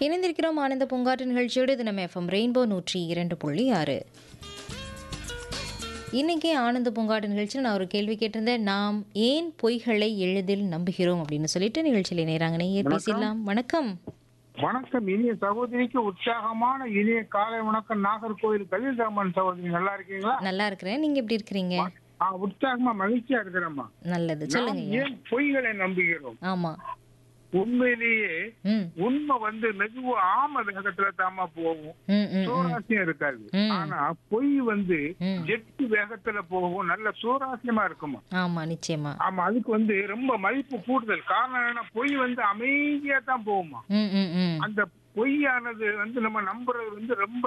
இணைந்திருக்கிறோம் ஆனந்த பூங்காற்று நிகழ்ச்சியோடு இது நம்ம எஃப்எம் ரெயின்போ நூற்றி இரண்டு புள்ளி ஆறு இன்னைக்கு ஆனந்த பூங்காட்டு நிகழ்ச்சியில் நான் ஒரு கேள்வி கேட்டிருந்தேன் நாம் ஏன் பொய்களை எளிதில் நம்புகிறோம் அப்படின்னு சொல்லிட்டு நிகழ்ச்சியில் இணைகிறாங்க நேயர் பேசிடலாம் வணக்கம் வணக்கம் இனிய சகோதரிக்கு உற்சாகமான இனிய காலை வணக்கம் நாகர்கோவில் கலிதாமன் சகோதரி நல்லா இருக்கீங்களா நல்லா இருக்கிறேன் நீங்க எப்படி இருக்கிறீங்க ஆ, உற்சாகமா மகிழ்ச்சியா இருக்கிறேம்மா நல்லது நாம் சொல்லுங்க ஐயா. ஏன் பொய்களை நம்புகிறோம் ஆமா உண்மையிலேயே ம் உண்மை வந்து மெதுவா ஆம வேகத்துல தாமா போகும் ம் ம் ம் சூராசியம் இருக்காது ம். ஆனா பொய் வந்து ம். ஜெட்டு வேகத்துல போகும் நல்ல சூராசியமா இருக்குமா ஆமா நிச்சயமா ஆமா அதுக்கு வந்து ரொம்ப மதிப்பு கூடுதல் காரணம் என்னன்னா பொய் வந்து அமைதியா தான் போகுமா ம் ம் ம் அந்த பொய்யானது வந்து நம்ம நம்புறது வந்து ரொம்ப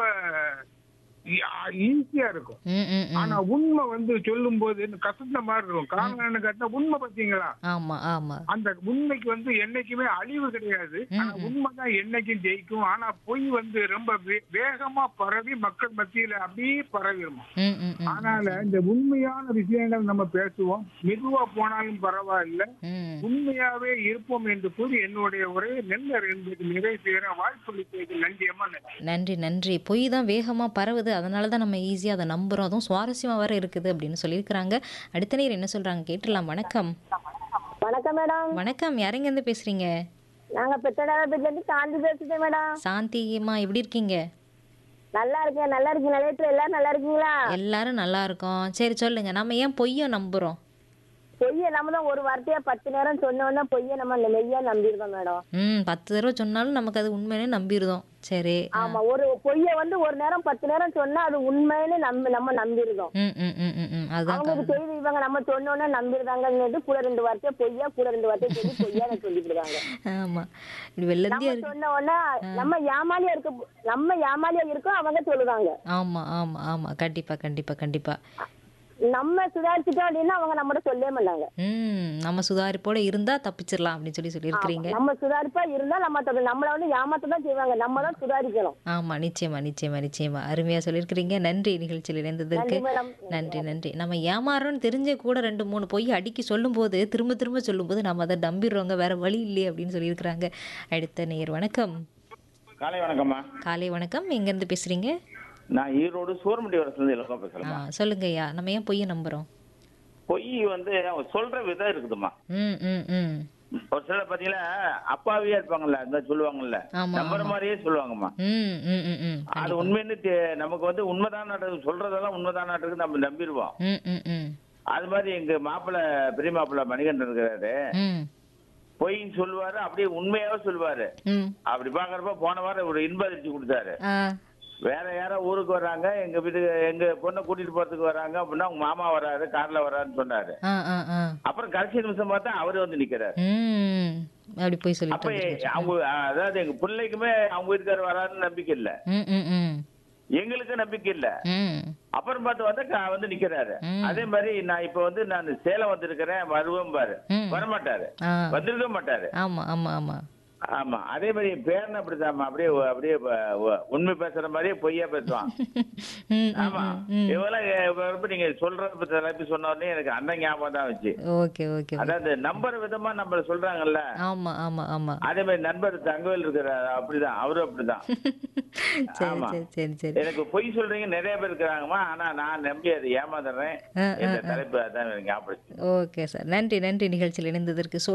ஈஸியா இருக்கும் ம் ம் ம் ஆனா உண்மை வந்து சொல்லும் போது கசந்த மாதிரி இருக்கும் காரணம் என்ன கேட்டா உண்மை பாத்தீங்களா ஆமா ஆமா அந்த உண்மைக்கு வந்து என்னைக்குமே அழிவு கிடையாது ஆனா உண்மைதான் என்னைக்கும் ஜெயிக்கும் ஆனா பொய் வந்து ரொம்ப வே- வேகமா பரவி மக்கள் மத்தியில அப்படியே பரவிடும் ம் ம் ம் அதனால இந்த உண்மையான விஷயங்கள் நம்ம பேசுவோம் மெதுவா போனாலும் பரவாயில்ல ம் உண்மையாவே இருப்போம் என்று கூறி என்னுடைய ஒரே நெல்லர் என்பது நிறைவு செய்கிற வாய்ப்பளித்ததுக்கு நன்றி அம்மா நன்றி. நன்றி நன்றி பொய் தான் வேகமாக பரவுது அதனால தான் நம்ம ஈஸியாக அதை நம்புகிறோம் அதுவும் சுவாரஸ்யமாக வேற இருக்குது அப்படின்னு சொல்லியிருக்கிறாங்க அடுத்த நேரம் என்ன சொல்கிறாங்க கேட்டுடலாம் வணக்கம் வணக்கம் மேடம் வணக்கம் யாரெங்கேருந்து பேசுகிறீங்க நாங்க பெத்தடாபேட்ல இருந்து சாந்தி பேசுறேன் மேடம் சாந்திமா எப்படி இருக்கீங்க நல்லா இருக்கேன் நல்லா இருக்கீங்க நிலையத்துல எல்லாரும் நல்லா இருக்கீங்களா எல்லாரும் நல்லா இருக்கோம் சரி சொல்லுங்க நம்ம ஏன் பொய்யை நம்புகிறோம் பொய்ய நம்ம தான் ஒரு வார்த்தையா பத்து நேரம் சொன்ன உடனே பொய்ய நம்ம மெய்யா நம்பிருக்கோம் மேடம் ம் பத்து தடவை சொன்னாலும் நமக்கு அது உண்மையிலே நம்பிடுதோம் சரி ஆமா ஒரு பொய்ய வந்து ஒரு நேரம் பத்து நேரம் சொன்னா அது உண்மையிலே நம்ம நம்ம நம்பிருக்கோம் ம் ம் ம் ம் ம் அதுதான் அவங்களுக்கு செய்தி இவங்க நம்ம சொன்ன உடனே நம்பிருந்தாங்கன்னு கூட ரெண்டு வார்த்தையா பொய்யா கூட ரெண்டு வார்த்தையா சொல்லி பொய்யா சொல்லிட்டு இருக்காங்க ஆமாம் இப்படி வெள்ளந்தியா நம்ம இருக்கு சொன்ன உடனே நம்ம ஏமாலியா இருக்க நம்ம ஏமாலியா இருக்கோம் அவங்க சொல்லுவாங்க ஆமாம் ஆமாம் ஆமாம் கண்டிப்பாக கண்டிப்பாக கண்டிப்பாக நம்ம சுதாரிச்சுட்டோம் அப்படின்னா அவங்க நம்மகிட்ட சொல்லவே மாட்டாங்க ம் நம்ம சுதாரிப்போட இருந்தால் தப்பிச்சிடலாம் அப்படின்னு சொல்லி சொல்லியிருக்கிறீங்க நம்ம சுதாரிப்பா இருந்தா நம்ம தப்பு நம்மள வந்து ஏமாத்த தான் செய்வாங்க நம்ம தான் சுதாரிக்கணும் ஆமா நிச்சயமா நிச்சயமா நிச்சயமா அருமையா சொல்லியிருக்கிறீங்க நன்றி நிகழ்ச்சியில் இணைந்ததற்கு நன்றி மேடம் நன்றி நன்றி நம்ம ஏமாறோம்னு தெரிஞ்சே கூட ரெண்டு மூணு பொய் அடுக்கி சொல்லும்போது திரும்ப திரும்ப சொல்லும்போது நம்ம அதை நம்பிடுறோங்க வேற வழி இல்லையே அப்படின்னு சொல்லியிருக்கிறாங்க அடுத்த நேயர் வணக்கம் காலை வணக்கம்மா காலை வணக்கம் எங்கேருந்து பேசுறீங்க நான் ஈரோடு சூரமுடி வரசுலேருந்து இலக்கம் ஆ பேசுறேம்மா சொல்லுங்க ஐயா நம்ம ஏன் பொய்யை நம்புறோம் பொய் வந்து அவங்க சொல்ற விதம் இருக்குதுமா ம் ம் ம் ஒரு சிலர் பாத்தீங்கன்னா அப்பாவியா இருப்பாங்கல்ல இந்த சொல்லுவாங்கல்ல ஆமா, நம்புற மாதிரியே சொல்லுவாங்கம்மா ம் ம் ம் ம் அது உண்மைன்னு தெ- நமக்கு வந்து உண்மைதான் நடக்குது சொல்றதெல்லாம் உண்மைதான் நடக்குது நம்ம நம்பிடுவோம் ம் ம் ம் அது மாதிரி எங்க மாப்பிள்ளை பெரிய மாப்பிள்ளை மணிகண்டன் இருக்கிறாரு ம் பொய் சொல்லுவாரு அப்படியே உண்மையாவே சொல்லுவாரு ம் அப்படி பாக்குறப்ப போன வாரம் ஒரு இன்ப அதிர்ச்சி கொடுத்தாரு ஆ வேற யாரோ ஊருக்கு வர்றாங்க எங்க வீட்டுக்கு எங்க பொண்ணை கூட்டிட்டு போறதுக்கு வர்றாங்க அப்படின்னா உங்க மாமா வராரு கார்ல வராருன்னு சொன்னாரு ஆ ஆ ஆ அப்புறம் கடைசி நிமிஷம் பார்த்தா அவரு வந்து நிக்கிறாரு ம் அப்படி போய் அப்ப சொல்லிட்டு அவங்க அதாவது எங்க பிள்ளைக்குமே அவங்க வீட்டுக்காரர் வராருன்னு நம்பிக்கை இல்ல ம் ம் ம் எங்களுக்கு நம்பிக்கை இல்ல ம் அப்புறம் பார்த்து வந்து க- வந்து நிக்கிறாரு ம். அதே மாதிரி நான் இப்ப வந்து நான் சேலம் வந்திருக்கிறேன் வருவேன் பாரு ம். வரமாட்டாரு ஆ வந்திருக்க மாட்டாரு ஆமா ஆமா ஆமா ஆமா அதே மாதிரி என் பேரன் அப்படிதாம்மா அப்படியே அப்படியே வ- வ- உண்மை பேசுற மாதிரியே பொய்யா பேசுவான் ம், ம், ஆமா ம், ம். இவெல்லாம் இப்ப ரொம்ப நீங்க சொல்றத பத்தி தலைப்பு சொன்ன உடனே எனக்கு அந்த ஞாபகம் தான் வச்சு ஓகே ஓகே அதாவது நம்புற விதமா நம்ம சொல்றாங்கல்ல ஆமா ஆமா ஆமா அதே மாதிரி நண்பர் தங்கவேல் இருக்கிறார் அப்படிதான் அவரும் அப்படிதான் சரி ஆமா. சரி சரி சரி எனக்கு பொய் சொல்றீங்க நிறைய பேர் இருக்கிறாங்கம்மா ஆனா நான் நம்பி அதை ஏமாந்துடுறேன் ஆ, ஆ, இந்த தலைப்பு அதான் எனக்கு ஞாபகம் ஓகே சார் நன்றி நன்றி நிகழ்ச்சியில் இணைந்ததற்கு